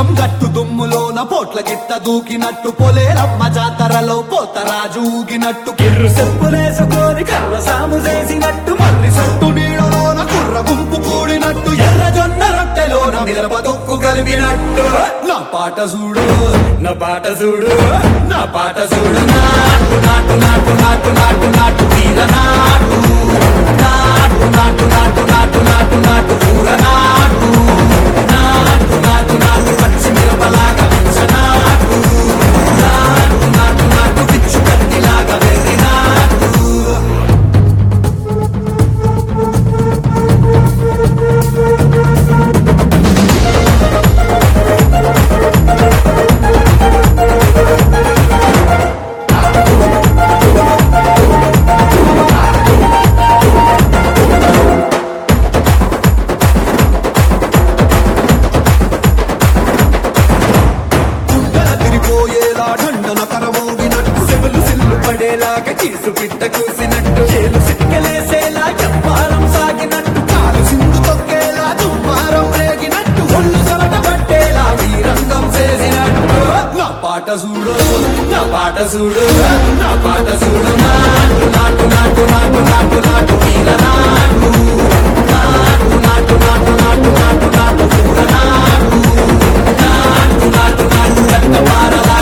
లింగం గట్టు దుమ్ములోన పోట్ల గిట్ట దూకినట్టు పొలేరమ్మ జాతరలో పోతరాజు ఊగినట్టు కిర్రు చెప్పులేసుకొని కర్ర సాము చేసినట్టు మల్లి సట్టు నీడలోన కుర్ర గుంపు కూడినట్టు ఎర్ర జొన్న రొట్టెలోన మిరప దొక్కు కలిపినట్టు నా పాట చూడు నా పాట చూడు నా పాట చూడు నాటు నాటు నాటు నాటు నాటు నాటు వీర నాటు నాటు నాటు నాటు నాటు నాటు నాటు పూర నాటు నాటు నాటు నాటు పచ్చి మిరపలాగా పిచ్చ నాటు నాటు నాటు నాటు పిచ్చు కత్తిలాగా వెర్రి నాటు గుండెల తిరిపోయేలా దండన కరమోగినట్టు సెవలు సిల్లు పడేలాగా కీసు పిట్ట కూసినట్టు చేలు సిక్కలేసేలా చెప్పారం సాగినట్టు కాలు సింధు తొక్కేలా దుమ్మారం రేగినట్టు ఒళ్ళు చెమట పట్టేలా వీరంగం చేసినట్టు నా పాట చూడు నా పాట చూడు నా పాట చూడు నాటు నాటు నాటు నాటు నాటు నాటు వీర నాటు నాటు నాటు నాటు నాటు నాటు నాటు పూర నాటు నాటు నాటు నాటు కట్ట పారలా